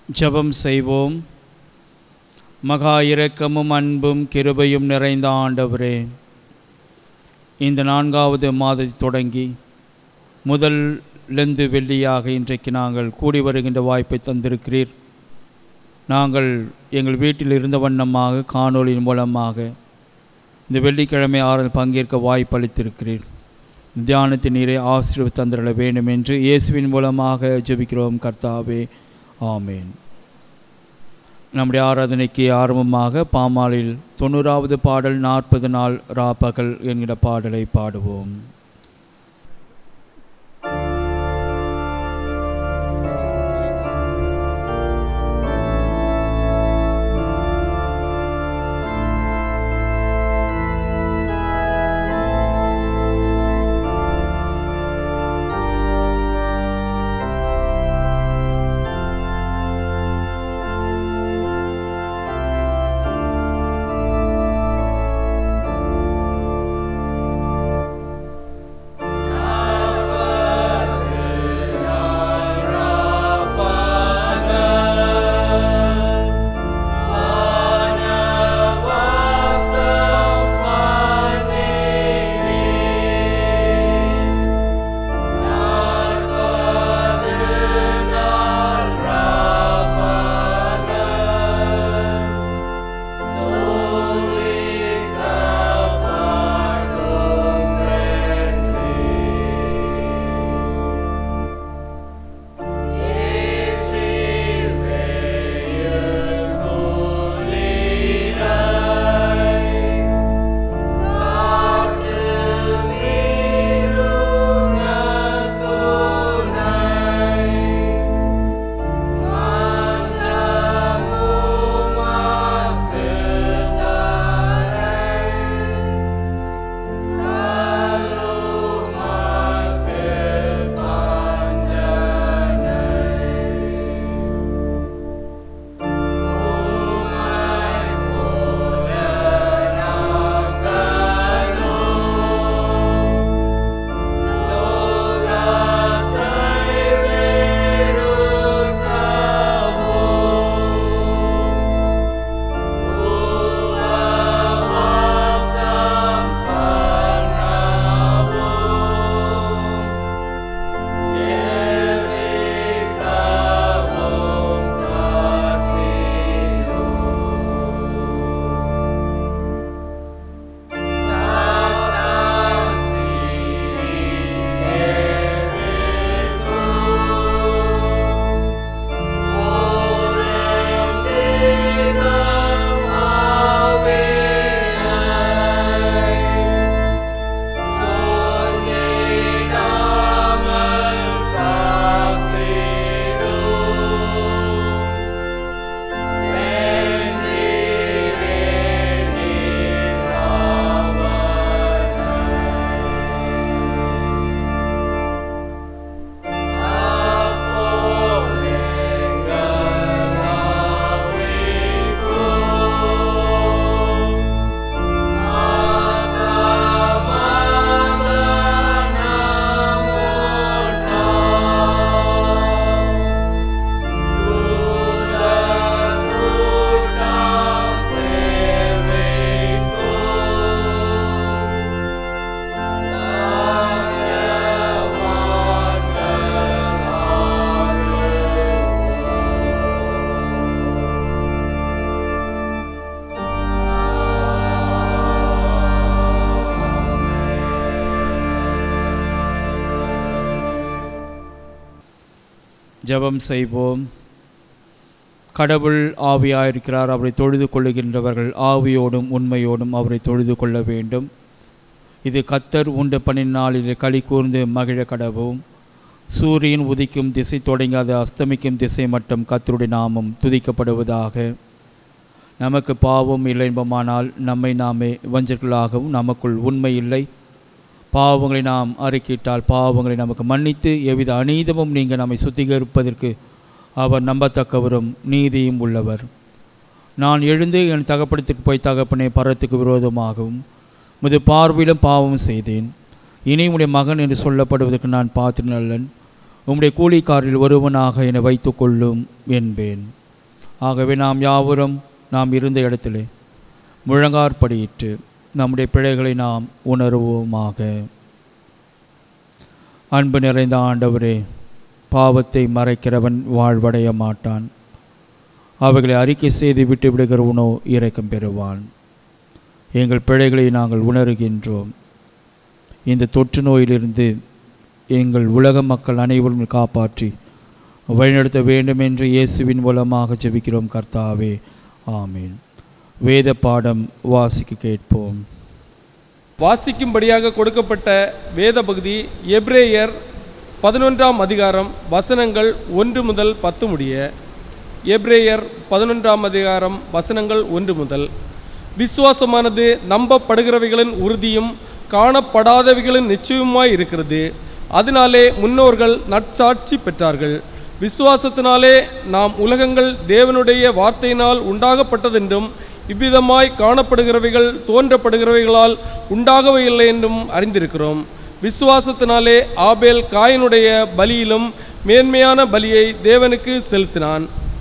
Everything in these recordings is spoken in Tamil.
ஜெபம் செய்வோம் மகா இரக்கமும் அன்பும் கிருபையும் நிறைந்த ஆண்டவரே இந்த நான்காவது மாதத்தை தொடங்கி முதல் லெந்து வெள்ளியாக இன்றைக்கு நாங்கள் கூடி வருகின்ற வாய்ப்பை தந்திருக்கிறீர் நாங்கள் எங்கள் வீட்டில் இருந்த வண்ணமாக காணொளியின் மூலமாக இந்த வெள்ளிக்கிழமை ஆறு பங்கேற்க வாய்ப்பு அளித்திருக்கிறீர் தியானத்தின் நீரை ஆசீர்வ தந்திரல வேண்டும் என்று இயேசுவின் மூலமாக ஜெபிக்கிறோம் கர்த்தாவே ஆமேன் நம்முடைய ஆராதனைக்கு ஆரம்பமாக பாமாலில் தொண்ணூறாவது பாடல் நாற்பது நாள் ராப்பகல் என்கிற பாடலை பாடுவோம் ஜெபம் செய்வோம் கடவுள் ஆவியாயிருக்கிறார் அவரை தொழுது கொள்ளுகின்றவர்கள் ஆவியோடும் உண்மையோடும் அவரை தொழுது கொள்ள வேண்டும் இது கத்தர் உண்ட பணின் நாளில் களி கூர்ந்து மகிழ கடவும் சூரியன் உதிக்கும் திசை தொடங்கி அது அஸ்தமிக்கும் திசை மட்டும் கத்தருடைய நாமம் துதிக்கப்படுவதாக நமக்கு பாவம் இல்லை என்பமானால் நம்மை நாமே வஞ்சர்களாகவும் நமக்குள் உண்மை இல்லை பாவங்களை நாம் அறிக்கிட்டால் பாவங்களை நமக்கு மன்னித்து எவ்வித அநீதமும் நீங்கள் நம்மை சுத்திகரிப்பதற்கு அவர் நம்பத்தக்கவரும் நீதியும் உள்ளவர் நான் எழுந்து என் தகப்படத்துக்கு போய் தகப்பனே பரத்துக்கு விரோதமாகவும் முது பார்வையிலும் பாவம் செய்தேன் இனி உம்முடைய மகன் என்று சொல்லப்படுவதற்கு நான் பாத்திரநல்லன் உம்முடைய கூலிக்காரில் ஒருவனாக என்னை வைத்துக்கொள்ளும் என்பேன் ஆகவே நாம் யாவரும் நாம் இருந்த இடத்திலே முழங்காற்படியிட்டு நம்முடைய பிழைகளை நாம் உணர்வோமாக அன்பு நிறைந்த ஆண்டவரே பாவத்தை மறைக்கிறவன் வாழ்வடைய மாட்டான் அவைகளை அறிக்கை செய்து விட்டு விடுகிறவனோ இரக்கம் பெறுவான் எங்கள் பிழைகளை நாங்கள் உணர்கின்றோம் இந்த தொற்று நோயிலிருந்து எங்கள் உலக மக்கள் அனைவரும் காப்பாற்றி வழிநடத்த வேண்டும் என்று இயேசுவின் மூலமாக ஜெபிக்கிறோம் கர்த்தாவே ஆமீன் வேத பாடம் வாசிக்க கேட்போம் வாசிக்கும்படியாக கொடுக்கப்பட்ட வேத பகுதி எப்ரேயர் பதினொன்றாம் அதிகாரம் வசனங்கள் ஒன்று முதல் பத்து முடிய எப்ரேயர் பதினொன்றாம் அதிகாரம் வசனங்கள் ஒன்று முதல் விசுவாசமானது நம்பப்படுகிறவைகளின் உறுதியும் காணப்படாதவைகளின் நிச்சயமாய் இருக்கிறது அதனாலே முன்னோர்கள் நற்சாட்சி பெற்றார்கள் விசுவாசத்தினாலே நாம் உலகங்கள் தேவனுடைய வார்த்தையினால் உண்டாகப்பட்டதென்றும் இவ்விதமாய் காணப்படுகிறவைகள் தோன்றப்படுகிறவைகளால் உண்டாகவே இல்லை என்றும் அறிந்திருக்கிறோம் விசுவாசத்தினாலே ஆபேல் காயினுடைய பலியிலும் மேன்மையான பலியை தேவனுக்கு செலுத்தினான்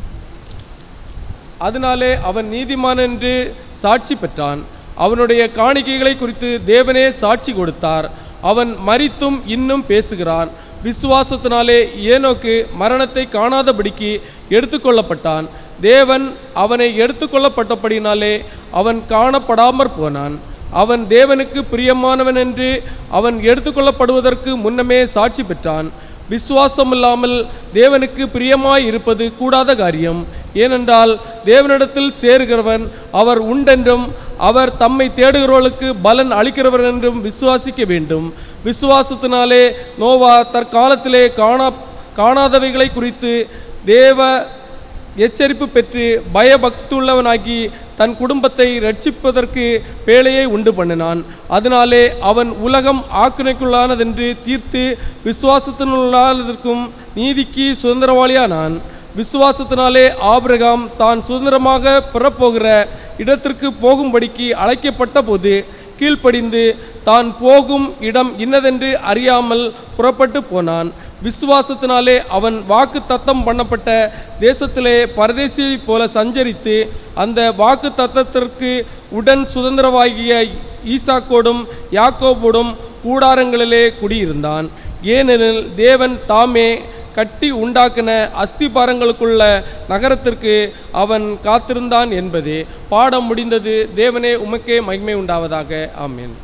அதனாலே அவன் நீதிமான் என்று சாட்சி பெற்றான் அவனுடைய காணிக்கைகளை குறித்து தேவனே சாட்சி கொடுத்தார் அவன் மரித்தும் இன்னும் பேசுகிறான் விசுவாசத்தினாலே ஏனோக்கு மரணத்தை காணாதபடிக்கு எடுத்துக்கொள்ளப்பட்டான் தேவன் அவனை எடுத்துக்கொள்ளப்பட்டபடினாலே அவன் காணப்படாமற் போனான் அவன் தேவனுக்கு பிரியமானவன் என்று அவன் எடுத்துக்கொள்ளப்படுவதற்கு முன்னமே சாட்சி பெற்றான் விசுவாசமில்லாமல் தேவனுக்கு பிரியமாய் இருப்பது கூடாத காரியம் ஏனென்றால் தேவனிடத்தில் சேருகிறவன் அவர் உண்டென்றும் அவர் தம்மை தேடுகிறவர்களுக்கு பலன் அளிக்கிறவர் என்றும் விசுவாசிக்க வேண்டும் விசுவாசத்தினாலே நோவா தற்காலத்திலே காணா காணாதவைகளை குறித்து தேவ எச்சரிப்பு பெற்று பயபக்துள்ளவனாகி தன் குடும்பத்தை ரட்சிப்பதற்கு பேழையை உண்டு பண்ணினான் அதனாலே அவன் உலகம் ஆக்கினைக்குள்ளானதென்று தீர்த்து விசுவாசத்தினுள்ளானதற்கும் நீதிக்கு சுதந்திரவாளியானான் விசுவாசத்தினாலே ஆபிரகாம் தான் சுதந்திரமாக பெறப்போகிற இடத்திற்கு போகும்படிக்கு அழைக்கப்பட்ட போது கீழ்ப்படிந்து தான் போகும் இடம் இன்னதென்று அறியாமல் புறப்பட்டு போனான் விசுவாசத்தினாலே அவன் வாக்கு தத்தம் பண்ணப்பட்ட தேசத்திலே பரதேசியைப் போல சஞ்சரித்து அந்த வாக்கு தத்தத்திற்கு உடன் சுதந்திரவாகிய ஈசாக்கோடும் யாக்கோபோடும் கூடாரங்களிலே குடியிருந்தான் ஏனெனில் தேவன் தாமே கட்டி உண்டாக்கின அஸ்திபாரங்களுக்குள்ள நகரத்திற்கு அவன் காத்திருந்தான் என்பதே பாடம் முடிந்தது தேவனே உமக்கே மகிமை உண்டாவதாக ஆமேன்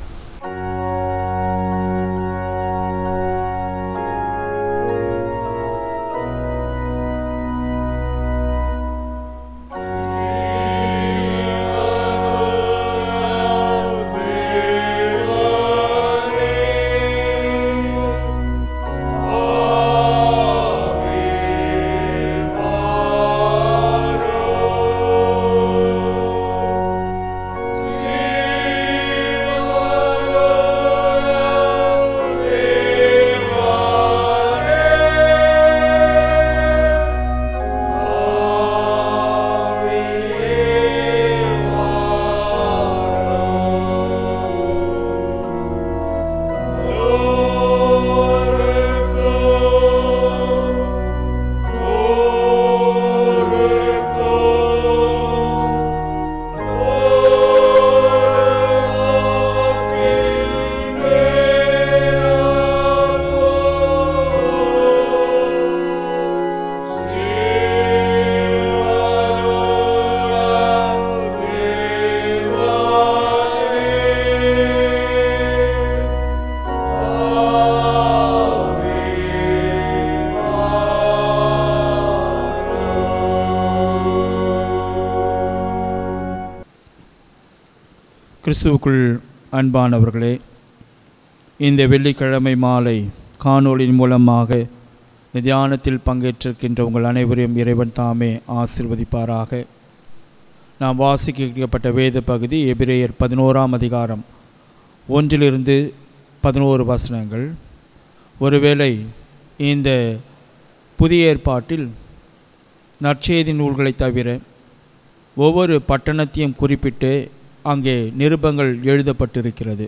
கிறிஸ்துவுக்குள் அன்பானவர்களே இந்த வெள்ளிக்கிழமை மாலை காணொளியின் மூலமாக இந்த தியானத்தில் பங்கேற்றிருக்கின்ற உங்கள் அனைவரையும் இறைவன் தாமே ஆசிர்வதிப்பாராக நாம் வாசிக்கப்பட்ட வேத பகுதி எபிரேயர் பதினோராம் அதிகாரம் ஒன்றிலிருந்து பதினோரு வசனங்கள் ஒருவேளை இந்த புதிய ஏற்பாட்டில் நற்செய்தி நூல்களை தவிர ஒவ்வொரு பட்டணத்தையும் குறிப்பிட்டு அங்கே நிருபங்கள் எழுதப்பட்டிருக்கிறது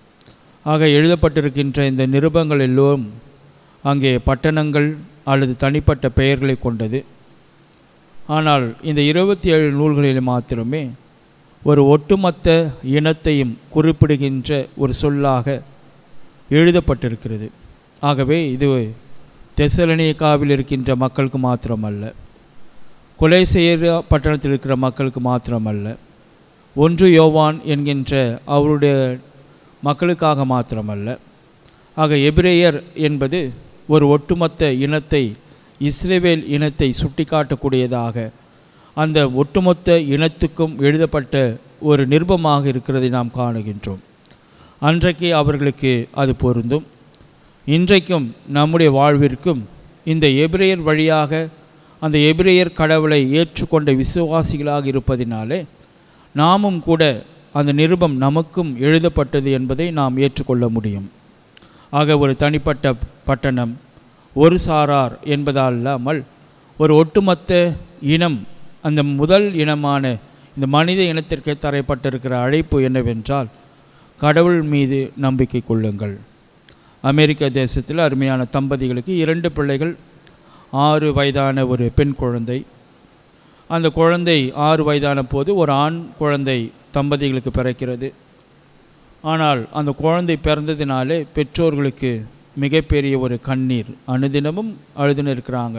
ஆக எழுதப்பட்டிருக்கின்ற இந்த நிருபங்கள் எல்லோரும் அங்கே பட்டணங்கள் அல்லது தனிப்பட்ட பெயர்களை கொண்டது ஆனால் இந்த இருபத்தி ஏழு நூல்களில் மாத்திரமே ஒரு ஒட்டுமொத்த இனத்தையும் குறிப்பிடுகின்ற ஒரு சொல்லாக எழுதப்பட்டிருக்கிறது ஆகவே இது தெசலனியக்காவில் இருக்கின்ற மக்களுக்கு மாத்திரமல்ல கொலை செய்ய பட்டணத்தில் இருக்கிற மக்களுக்கு மாத்திரமல்ல ஒன்று யோவான் என்கின்ற அவருடைய மக்களுக்காக மாத்திரமல்ல ஆக எபிரேயர் என்பது ஒரு ஒட்டுமொத்த இனத்தை இஸ்ரேவேல் இனத்தை சுட்டிக்காட்டக்கூடியதாக அந்த ஒட்டுமொத்த இனத்துக்கும் எழுதப்பட்ட ஒரு நிருபமாக இருக்கிறதை நாம் காணுகின்றோம் அன்றைக்கு அவர்களுக்கு அது பொருந்தும் இன்றைக்கும் நம்முடைய வாழ்விற்கும் இந்த எபிரேயர் வழியாக அந்த எபிரேயர் கடவுளை ஏற்றுக்கொண்ட விசுவாசிகளாக இருப்பதினாலே நாமும் கூட அந்த நிருபம் நமக்கும் எழுதப்பட்டது என்பதை நாம் ஏற்றுக்கொள்ள முடியும் ஆக ஒரு தனிப்பட்ட பட்டணம் ஒரு சாரார் என்பதால் இல்லாமல் ஒரு ஒட்டுமொத்த இனம் அந்த முதல் இனமான இந்த மனித இனத்திற்கு தரைப்பட்டிருக்கிற அழைப்பு என்னவென்றால் கடவுள் மீது நம்பிக்கை கொள்ளுங்கள் அமெரிக்க தேசத்தில் அருமையான தம்பதிகளுக்கு இரண்டு பிள்ளைகள் ஆறு வயதான ஒரு பெண் குழந்தை அந்த குழந்தை ஆறு வயதான போது ஒரு ஆண் குழந்தை தம்பதிகளுக்கு பிறக்கிறது ஆனால் அந்த குழந்தை பிறந்ததினாலே பெற்றோர்களுக்கு மிகப்பெரிய ஒரு கண்ணீர் அனுதினமும் அழுதுன்னு இருக்கிறாங்க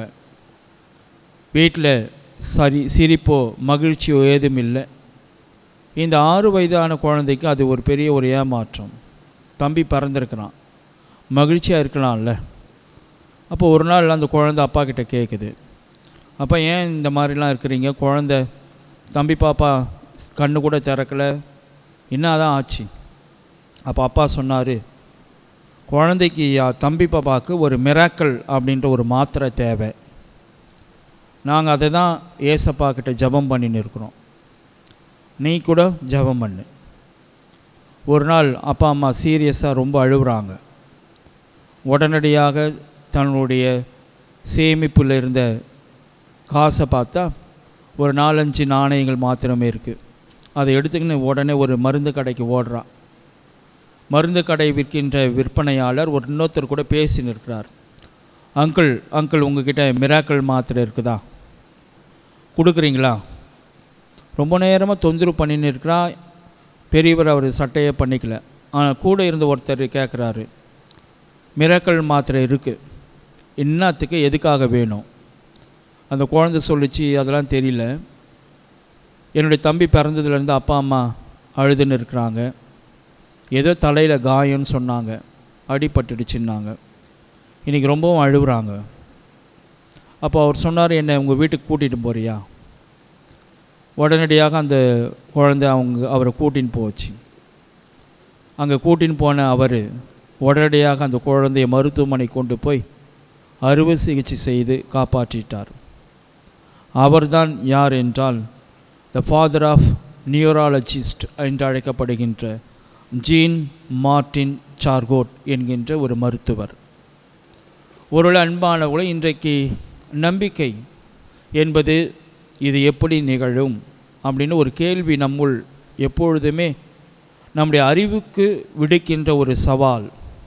வீட்டில் சரி சிரிப்போ மகிழ்ச்சியோ ஏதும் இல்லை இந்த ஆறு வயதான குழந்தைக்கு அது ஒரு பெரிய ஒரு ஏமாற்றம் தம்பி பிறந்திருக்கிறான் மகிழ்ச்சியாக இருக்கலாம்ல அப்போ ஒரு நாள் அந்த குழந்தை அப்பா கிட்ட கேட்குது அப்போ ஏன் இந்த மாதிரிலாம் இருக்கிறீங்க குழந்தை தம்பி பாப்பா கண்ணு கூட திறக்கலை என்ன தான் ஆச்சு அப்போ அப்பா சொன்னார் குழந்தைக்கு யா- தம்பி பாப்பாவுக்கு ஒரு மிராக்கள் அப்படின்ற ஒரு மாத்திரை தேவை நாங்கள் அதை தான் ஏசப்பா கிட்ட ஜெபம் பண்ணின்னு இருக்கிறோம் நீ கூட ஜெபம் பண்ணு ஒரு நாள் அப்பா அம்மா சீரியஸாக ரொம்ப அழுகுறாங்க உடனடியாக தன்னுடைய சேமிப்பில் இருந்த காசை பார்த்தா ஒரு நாலஞ்சு நாணயங்கள் மாத்திரமே இருக்குது அதை எடுத்துக்கின்னு உடனே ஒரு மருந்து கடைக்கு ஓடுறான் மருந்து கடை விற்கின்ற விற்பனையாளர் ஒரு இன்னொருத்தர் கூட பேசின்னு இருக்கிறார் அங்கிள் அங்கிள் உங்ககிட்ட மிராக்கள் மாத்திரை இருக்குதா கொடுக்குறீங்களா ரொம்ப நேரமாக தொந்தரவு பண்ணின்னு இருக்கிறா பெரியவர் அவர் சட்டையே பண்ணிக்கல ஆனால் கூட இருந்த ஒருத்தர் கேட்குறாரு மிராக்கள் மாத்திரை இருக்குது என்னத்துக்கு எதுக்காக வேணும் அந்த குழந்தை சொல்லிச்சு அதெல்லாம் தெரியல என்னுடைய தம்பி பிறந்ததுலேருந்து அப்பா அம்மா அழுதுன்னு இருக்கிறாங்க ஏதோ தலையில் காயம்னு சொன்னாங்க அடிபட்டுடுச்சுன்னாங்க இன்றைக்கி ரொம்பவும் அழுகுறாங்க அப்போ அவர் சொன்னார் என்னை உங்கள் வீட்டுக்கு கூட்டிகிட்டு போறியா உடனடியாக அந்த குழந்தை அவங்க அவரை கூட்டின்னு போச்சு அங்கே கூட்டின்னு போன அவர் உடனடியாக அந்த குழந்தையை மருத்துவமனை கொண்டு போய் அறுவை சிகிச்சை செய்து காப்பாற்றிட்டார் அவர்தான் யார் என்றால் த ஃபாதர் ஆஃப் நியூராலஜிஸ்ட் என்று அழைக்கப்படுகின்ற ஜீன் மார்ட்டின் சார்கோட் என்கின்ற ஒரு மருத்துவர் ஒரு அன்பானவர்களை இன்றைக்கு நம்பிக்கை என்பது இது எப்படி நிகழும் அப்படின்னு ஒரு கேள்வி நம்முள் எப்பொழுதுமே நம்முடைய அறிவுக்கு விடுக்கின்ற ஒரு சவால்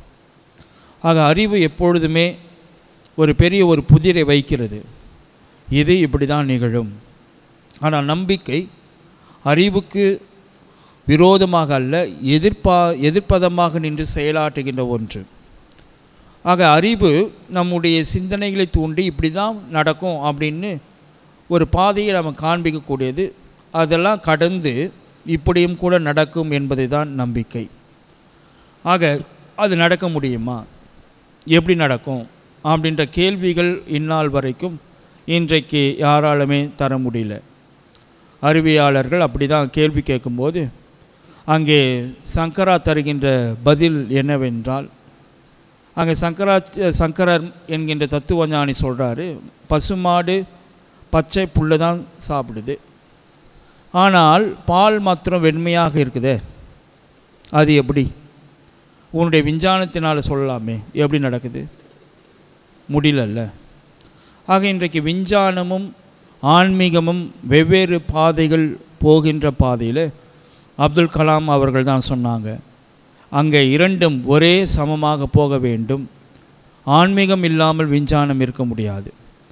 ஆக அறிவு எப்பொழுதுமே ஒரு பெரிய ஒரு புதிரை வைக்கிறது இது இப்படி தான் நிகழும் ஆனால் நம்பிக்கை அறிவுக்கு விரோதமாக அல்ல எதிர்ப்பா எதிர்ப்பதமாக நின்று செயலாற்றுகின்ற ஒன்று ஆக அறிவு நம்முடைய சிந்தனைகளை தூண்டி இப்படி தான் நடக்கும் அப்படின்னு ஒரு பாதையை நம்ம காண்பிக்கக்கூடியது அதெல்லாம் கடந்து இப்படியும் கூட நடக்கும் என்பதை தான் நம்பிக்கை ஆக அது நடக்க முடியுமா எப்படி நடக்கும் அப்படின்ற கேள்விகள் இந்நாள் வரைக்கும் இன்றைக்கு யாராலுமே தர முடியல அறிவியாளர்கள் அப்படி தான் கேள்வி கேட்கும்போது அங்கே சங்கரா தருகின்ற பதில் என்னவென்றால் அங்கே சங்கரா சங்கரர் என்கின்ற தத்துவஞானி சொல்கிறாரு பசுமாடு பச்சை புல்லை தான் சாப்பிடுது ஆனால் பால் மாத்திரம் வெண்மையாக இருக்குதே அது எப்படி உன்னுடைய விஞ்ஞானத்தினால் சொல்லலாமே எப்படி நடக்குது முடியலல்ல ஆக இன்றைக்கு விஞ்ஞானமும் ஆன்மீகமும் வெவ்வேறு பாதைகள் போகின்ற பாதையில் அப்துல் கலாம் அவர்கள் தான் சொன்னாங்க அங்கே இரண்டும் ஒரே சமமாக போக வேண்டும் ஆன்மீகம் இல்லாமல் விஞ்ஞானம் இருக்க முடியாது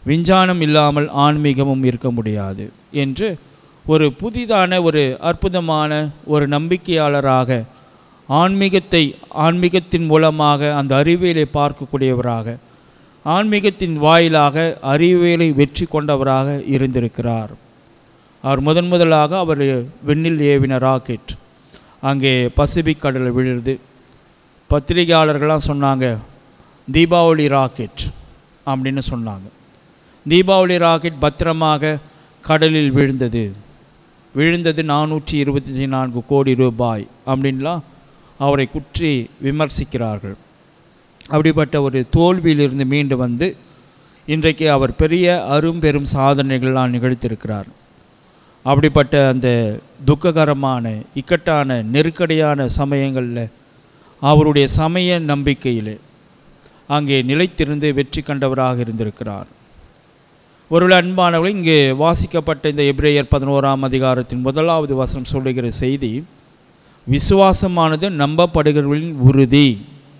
விஞ்ஞானம் இல்லாமல் ஆன்மீகமும் இருக்க முடியாது என்று ஒரு புதிதான ஒரு அற்புதமான ஒரு நம்பிக்கையாளராக ஆன்மீகத்தை ஆன்மீகத்தின் மூலமாக அந்த அறிவியலை பார்க்கக்கூடியவராக ஆன்மீகத்தின் வாயிலாக அறிவியலை வெற்றி கொண்டவராக இருந்திருக்கிறார் அவர் முதன் முதலாக அவர் விண்ணில் ஏவின ராக்கெட் அங்கே பசிபிக் கடலில் விழுது பத்திரிகையாளர்கள்லாம் சொன்னாங்க தீபாவளி ராக்கெட் அப்படின்னு சொன்னாங்க தீபாவளி ராக்கெட் பத்திரமாக கடலில் விழுந்தது விழுந்தது நானூற்றி இருபத்தி நான்கு கோடி ரூபாய் அப்படின்லாம் அவரை குற்றி விமர்சிக்கிறார்கள் அப்படிப்பட்ட ஒரு தோல்வியிலிருந்து மீண்டு வந்து இன்றைக்கு அவர் பெரிய அரும்பெரும் சாதனைகள்லாம் நிகழ்த்தியிருக்கிறார் அப்படிப்பட்ட அந்த துக்ககரமான இக்கட்டான நெருக்கடியான சமயங்களில் அவருடைய சமய நம்பிக்கையில் அங்கே நிலைத்திருந்து வெற்றி கண்டவராக இருந்திருக்கிறார் ஒருவேளை அன்பானவர்கள் இங்கே வாசிக்கப்பட்ட இந்த எபிரேயர் பதினோராம் அதிகாரத்தின் முதலாவது வசனம் சொல்லுகிற செய்தி விசுவாசமானது நம்பப்படுகிறவர்களின் உறுதி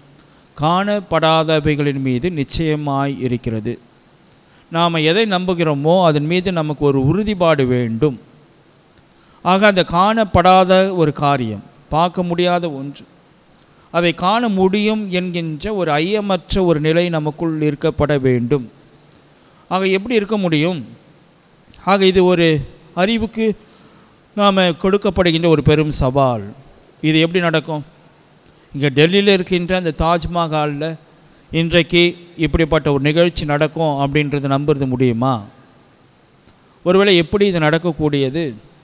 காணப்படாதவைகளின் மீது நிச்சயமாய் இருக்கிறது நாம் எதை நம்புகிறோமோ அதன் மீது நமக்கு ஒரு உறுதிப்பாடு வேண்டும் ஆக அந்த காணப்படாத ஒரு காரியம் பார்க்க முடியாத ஒன்று அதை காண முடியும் என்கின்ற ஒரு ஐயமற்ற ஒரு நிலை நமக்குள் இருக்கப்பட வேண்டும் ஆக எப்படி இருக்க முடியும் ஆக இது ஒரு அறிவுக்கு நாம் கொடுக்கப்படுகின்ற ஒரு பெரும் சவால் இது எப்படி நடக்கும் இங்கே டெல்லியில் இருக்கின்ற அந்த தாஜ்மஹாலில் இன்றைக்கு இப்படிப்பட்ட ஒரு நிகழ்ச்சி நடக்கும் அப்படின்றத நம்புறது முடியுமா ஒருவேளை எப்படி இது நடக்கக்கூடியது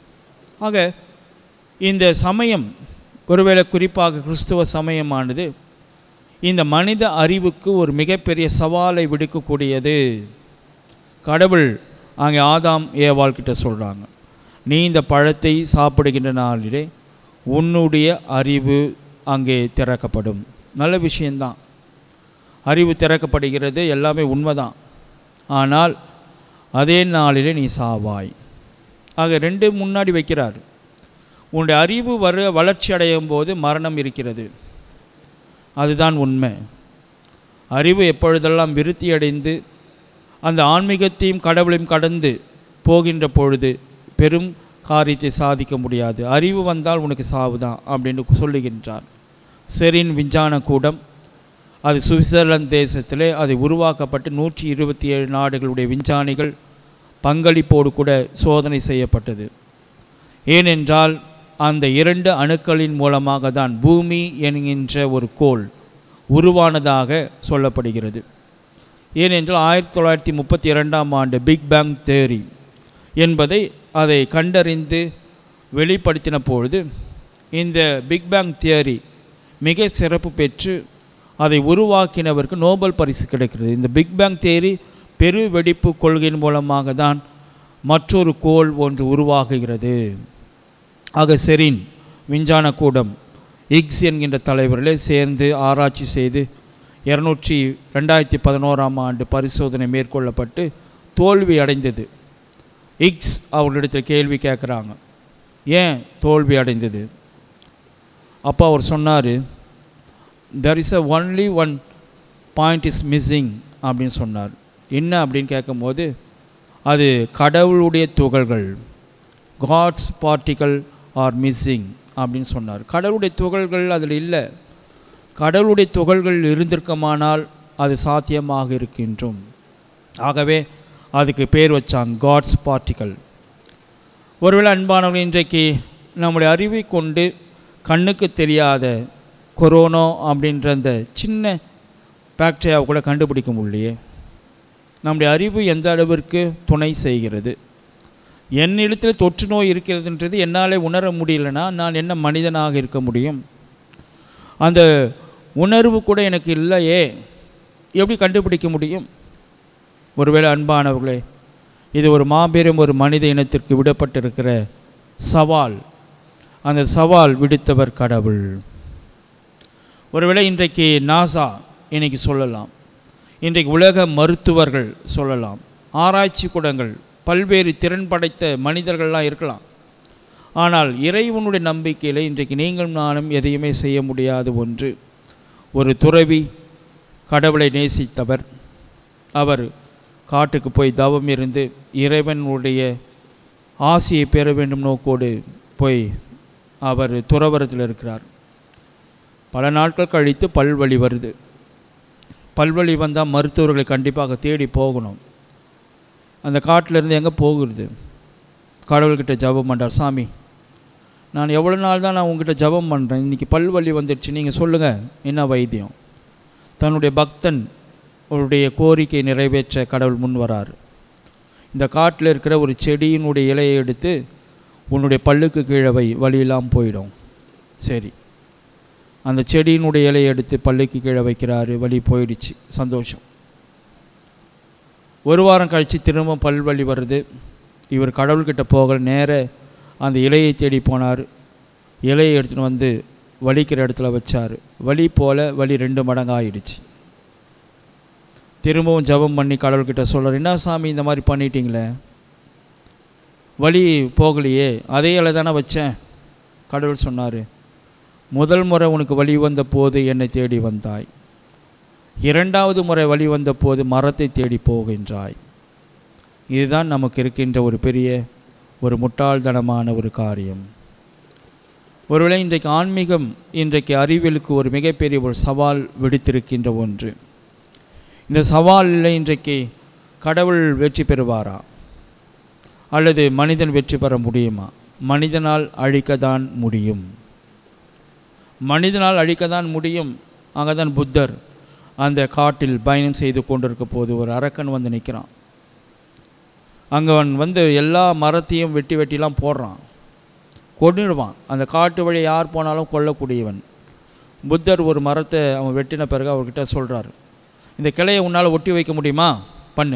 ஆக இந்த சமயம் ஒருவேளை குறிப்பாக கிறிஸ்துவ சமயமானது இந்த மனித அறிவுக்கு ஒரு மிகப்பெரிய சவாலை விடுக்கக்கூடியது கடவுள் அங்கே ஆதாம் ஏவாள் கிட்ட சொல்கிறாங்க நீ இந்த பழத்தை சாப்பிடுகின்ற நாளிலே உன்னுடைய அறிவு அங்கே திறக்கப்படும் நல்ல விஷயந்தான் அறிவு திறக்கப்படுகிறது எல்லாமே உண்மைதான் ஆனால் அதே நாளிலே நீ சாவாய் ஆக ரெண்டு முன்னாடி வைக்கிறார் உன்னுடைய அறிவு வர வளர்ச்சி அடையும் போது மரணம் இருக்கிறது அதுதான் உண்மை அறிவு எப்பொழுதெல்லாம் விருத்தி அடைந்து அந்த ஆன்மீகத்தையும் கடவுளையும் கடந்து போகின்ற பொழுது பெரும் காரியத்தை சாதிக்க முடியாது அறிவு வந்தால் உனக்கு சாவு தான் அப்படின்னு சொல்லுகின்றார் செரின் விஞ்ஞான கூடம் அது சுவிட்சர்லாந்து தேசத்திலே அது உருவாக்கப்பட்டு நூற்றி இருபத்தி ஏழு நாடுகளுடைய விஞ்ஞானிகள் பங்களிப்போடு கூட சோதனை செய்யப்பட்டது ஏனென்றால் அந்த இரண்டு அணுக்களின் மூலமாக தான் பூமி என்கின்ற ஒரு கோள் உருவானதாக சொல்லப்படுகிறது ஏனென்றால் ஆயிரத்தி தொள்ளாயிரத்தி முப்பத்தி இரண்டாம் ஆண்டு பிக் பேங் தேரி என்பதை அதை கண்டறிந்து வெளிப்படுத்தின பொழுது இந்த பிக் பேங் தியரி மிக சிறப்பு பெற்று அதை உருவாக்கினவருக்கு நோபல் பரிசு கிடைக்கிறது இந்த பிக் பேங் தியரி பெரு வெடிப்பு கொள்கையின் மூலமாக தான் மற்றொரு கோள் ஒன்று உருவாகுகிறது ஆக செரின் விஞ்ஞான கூடம் இக்ஸ் என்கின்ற தலைவர்களே சேர்ந்து ஆராய்ச்சி செய்து இரநூற்றி ரெண்டாயிரத்தி பதினோராம் ஆண்டு பரிசோதனை மேற்கொள்ளப்பட்டு தோல்வி அடைந்தது இக்ஸ் அவர்களிடத்தில் கேள்வி கேட்குறாங்க ஏன் தோல்வி அடைந்தது அப்போ அவர் சொன்னார் there is a only one point is missing அப்படின்னு சொன்னார் என்ன அப்படின்னு கேட்கும்போது அது கடவுளுடைய துகள்கள் காட்ஸ் பார்ட்டிகள் ஆர் மிஸ்ஸிங் அப்படின்னு சொன்னார் கடவுளுடைய துகள்கள் அதில் இல்லை கடவுளுடைய துகள்கள் இருந்திருக்குமானால் அது சாத்தியமாக இருக்கின்றோம் ஆகவே அதுக்கு பேர் வச்சாங்க காட்ஸ் பார்ட்டிகள் ஒருவேளை அன்பானவர்கள் இன்றைக்கு நம்முடைய அறிவை கொண்டு கண்ணுக்கு தெரியாத கொரோனா அப்படின்ற அந்த சின்ன பாக்டீரியாவை கூட கண்டுபிடிக்க முடியலையே நம்முடைய அறிவு எந்த அளவிற்கு துணை செய்கிறது என்னிடத்தில் தொற்று நோய் இருக்கிறதுன்றது என்னால் உணர முடியலனா நான் என்ன மனிதனாக இருக்க முடியும் அந்த உணர்வு கூட எனக்கு இல்லையே எப்படி கண்டுபிடிக்க முடியும் ஒருவேளை அன்பானவர்களே இது ஒரு மாபெரும் ஒரு மனித இனத்திற்கு விடப்பட்டிருக்கிற சவால் அந்த சவால் விடுத்தவர் கடவுள் ஒருவேளை இன்றைக்கு நாசா இன்னைக்கு சொல்லலாம் இன்றைக்கு உலக மருத்துவர்கள் சொல்லலாம் ஆராய்ச்சி கூடங்கள் பல்வேறு திறன் படைத்த மனிதர்கள்லாம் இருக்கலாம் ஆனால் இறைவனுடைய நம்பிக்கையில் இன்றைக்கு நீங்களும் நானும் எதையுமே செய்ய முடியாத ஒன்று ஒரு துறவி கடவுளை நேசித்தவர் அவர் காட்டுக்கு போய் தவம் இருந்து இறைவனுடைய ஆசியை பெற வேண்டும் நோக்கோடு போய் அவர் துறவரத்தில் இருக்கிறார் பல நாட்கள் கழித்து பல்வழி வருது பல்வழி வந்தால் மருத்துவர்களை கண்டிப்பாக தேடி போகணும் அந்த காட்டிலேருந்து எங்கே போகிறது கடவுள்கிட்ட ஜெபம் பண்ணுறார் சாமி நான் எவ்வளோ நாள் தான் நான் உங்ககிட்ட ஜெபம் பண்ணுறேன் இன்றைக்கி பல்வலி வந்துடுச்சு நீங்கள் சொல்லுங்கள் என்ன வைத்தியம் தன்னுடைய பக்தன் அவருடைய கோரிக்கை நிறைவேற்ற கடவுள் முன் வரார் இந்த காட்டில் இருக்கிற ஒரு செடியினுடைய இலையை எடுத்து உன்னுடைய பல்லுக்கு கீழே வை வலியெல்லாம் போயிடும் சரி அந்த செடியினுடைய இலையை எடுத்து பல்லுக்கு கீழே வைக்கிறாரு வலி போயிடுச்சு சந்தோஷம் ஒரு வாரம் கழித்து திரும்ப பல்வலி வருது இவர் கடவுள்கிட்ட போக நேர அந்த இலையை தேடி போனார் இலையை எடுத்துகிட்டு வந்து வலிக்கிற இடத்துல வச்சார் வலி போல் வலி ரெண்டு மடங்கு ஆயிடுச்சு திரும்பவும் ஜெபம் பண்ணி கடவுள்கிட்ட சொல்கிறார் என்ன சாமி இந்த மாதிரி பண்ணிட்டீங்களே வலி போகலையே அதே இலை தானே வச்சேன் கடவுள் சொன்னார் முதல் முறை உனக்கு வழி வந்த போது என்னை தேடி வந்தாய் இரண்டாவது முறை வழி வந்த போது மரத்தை தேடி போகின்றாய் இதுதான் நமக்கு இருக்கின்ற ஒரு பெரிய ஒரு முட்டாள்தனமான ஒரு காரியம் ஒருவேளை இன்றைக்கு ஆன்மீகம் இன்றைக்கு அறிவியலுக்கு ஒரு மிகப்பெரிய ஒரு சவால் விடுத்திருக்கின்ற ஒன்று இந்த சவாலில் இன்றைக்கு கடவுள் வெற்றி பெறுவாரா அல்லது மனிதன் வெற்றி பெற முடியுமா மனிதனால் அழிக்கத்தான் முடியும் மனிதனால் அழிக்கத்தான் முடியும் அங்கே தான் புத்தர் அந்த காட்டில் பயணம் செய்து கொண்டிருக்க போது ஒரு அரக்கன் வந்து நிற்கிறான் அங்கே அவன் வந்து எல்லா மரத்தையும் வெட்டி வெட்டிலாம் போடுறான் கொன்னுடுவான் அந்த காட்டு வழி யார் போனாலும் கொல்லக்கூடியவன் புத்தர் ஒரு மரத்தை அவன் வெட்டின பிறகு அவர்கிட்ட சொல்கிறார் இந்த கிளையை உன்னால் ஒட்டி வைக்க முடியுமா பண்ணு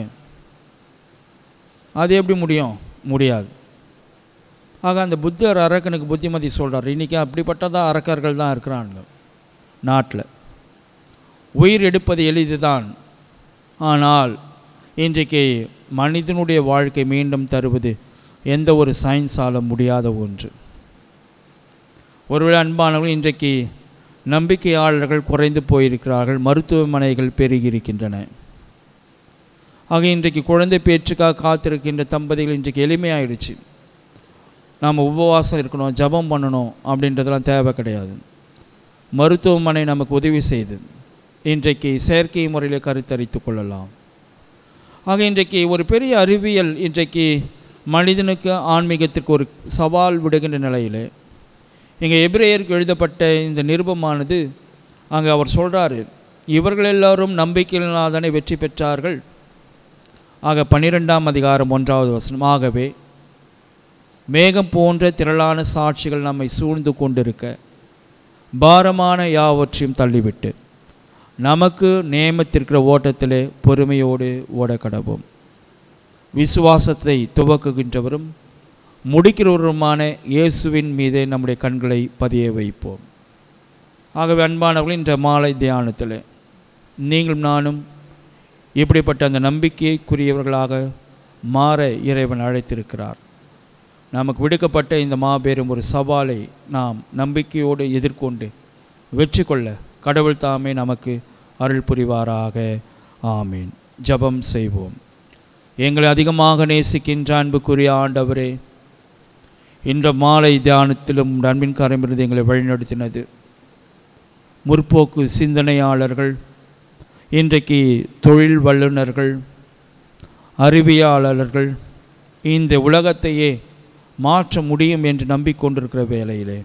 அது எப்படி முடியும் முடியாது ஆக அந்த புத்தர் அரக்கனுக்கு புத்திமதி சொல்கிறார் இன்றைக்கி அப்படிப்பட்டதான் அரக்கர்கள் தான் இருக்கிறாங்க நாட்டில் உயிர் எடுப்பது எளிதுதான் ஆனால் இன்றைக்கு மனிதனுடைய வாழ்க்கை மீண்டும் தருவது எந்த ஒரு சயின்ஸால முடியாத ஒன்று ஒருவேளை அன்பானவர்கள் இன்றைக்கு நம்பிக்கையாளர்கள் குறைந்து போயிருக்கிறார்கள் மருத்துவமனைகள் பெருகியிருக்கின்றன ஆக இன்றைக்கு குழந்தை பேச்சுக்காக காத்திருக்கின்ற தம்பதிகள் இன்றைக்கு எளிமையாயிடுச்சு நாம் உபவாசம் இருக்கணும் ஜெபம் பண்ணணும் அப்படின்றதெல்லாம் தேவை கிடையாது மருத்துவமனை நமக்கு உதவி செய்து இன்றைக்கு செயற்கை முறையில் கருத்தரித்து கொள்ளலாம் ஆக இன்றைக்கு ஒரு பெரிய அறிவியல் இன்றைக்கு மனிதனுக்கு ஆன்மீகத்திற்கு ஒரு சவால் விடுகின்ற நிலையில் இங்கே எபிரேயருக்கு எழுதப்பட்ட இந்த நிருபமானது அங்கே அவர் சொல்கிறாரு இவர்கள் எல்லாரும் நம்பிக்கையினால் தானே வெற்றி பெற்றார்கள் ஆக பன்னிரெண்டாம் அதிகாரம் ஒன்றாவது வசனம் ஆகவே மேகம் போன்ற திரளான சாட்சிகள் நம்மை சூழ்ந்து கொண்டிருக்க பாரமான யாவற்றையும் தள்ளிவிட்டு நமக்கு நியமித்திருக்கிற ஓட்டத்திலே பொறுமையோடு ஓட கடவோம் விசுவாசத்தை துவக்குகின்றவரும் முடிக்கிறவருமான இயேசுவின் மீதே நம்முடைய கண்களை பதிய வைப்போம் ஆகவே அன்பானவர்கள் இன்ற மாலை தியானத்தில் நீங்களும் நானும் இப்படிப்பட்ட அந்த நம்பிக்கைக்குரியவர்களாக மாற இறைவன் அழைத்திருக்கிறார் நமக்கு விடுக்கப்பட்ட இந்த மாபெரும் ஒரு சவாலை நாம் நம்பிக்கையோடு எதிர்கொண்டு வெற்றி கொள்ள கடவுள் தாமே நமக்கு அருள் புரிவாராக ஆமீன் ஜெபம் செய்வோம் எங்களை அதிகமாக நேசிக்கின்ற அன்புக்குரிய ஆண்டவரே இன்ற மாலை தியானத்திலும் உம்முடைய அன்பின் கரமிருந்து எங்களை வழிநடத்தினது முற்போக்கு சிந்தனையாளர்கள் இன்றைக்கு தொழில் வல்லுநர்கள் அறிவியலாளர்கள் இந்த உலகத்தையே மாற்ற முடியும் என்று நம்பிக்கொண்டிருக்கிற வேளையிலே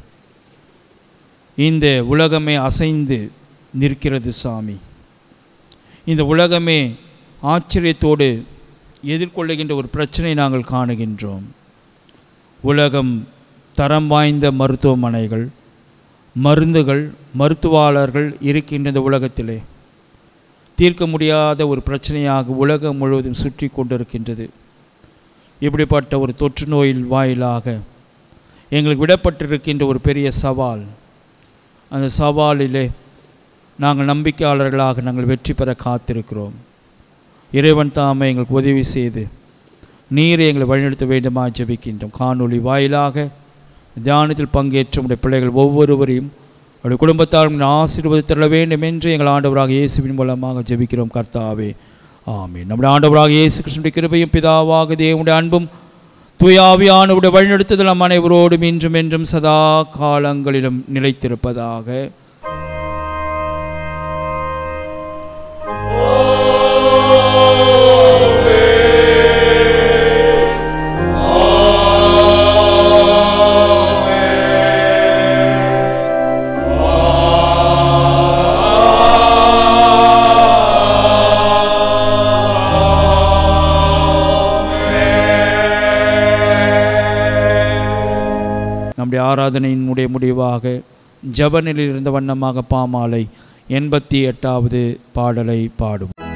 இந்த உலகமே அசைந்து நிற்கிறது சாமி இந்த உலகமே ஆச்சரியத்தோடு எதிர்கொள்ளுகின்ற ஒரு பிரச்சனை நாங்கள் காணுகின்றோம் உலகம் தரம் வாய்ந்த மருத்துவமனைகள் மருந்துகள் மருத்துவாளர்கள் இருக்கின்ற இந்த உலகத்திலே தீர்க்க முடியாத ஒரு பிரச்சனையாக உலகம் முழுவதும் சுற்றி கொண்டிருக்கின்றது இப்படிப்பட்ட ஒரு தொற்று நோயில் வாயிலாக எங்களுக்கு விடப்பட்டிருக்கின்ற ஒரு பெரிய சவால் அந்த சவாலிலே நாங்கள் நம்பிக்கையாளர்களாக நாங்கள் வெற்றி பெற காத்திருக்கிறோம் இறைவன் தாமே எங்களுக்கு உதவி செய்து நீரை எங்களை வழிநடத்த வேண்டுமா ஜெபிக்கின்றோம் காணொளி வாயிலாக தியானத்தில் பங்கேற்ற உடைய பிள்ளைகள் ஒவ்வொருவரையும் அவருடைய குடும்பத்தாரும் ஆசீர்வாதம் தர வேண்டும் என்று எங்கள் ஆண்டவராக இயேசுவின் மூலமாக ஜெபிக்கிறோம் கர்த்தாவே ஆமென் நம்முடைய ஆண்டவராக இயேசு கிறிஸ்துடைய கிருபையும் பிதாவாக தேவனுடைய அன்பும் தூயாவியானவுடைய வழிநடத்துதல் நம் அனைவரோடும் இன்றும் என்றும் சதா காலங்களிலும் நிலைத்திருப்பதாக நம்முடைய ஆராதனையினுடைய முடிவாக ஜபனில் இருந்த வண்ணமாக பாமாலை எண்பத்தி எட்டாவது பாடலை பாடும்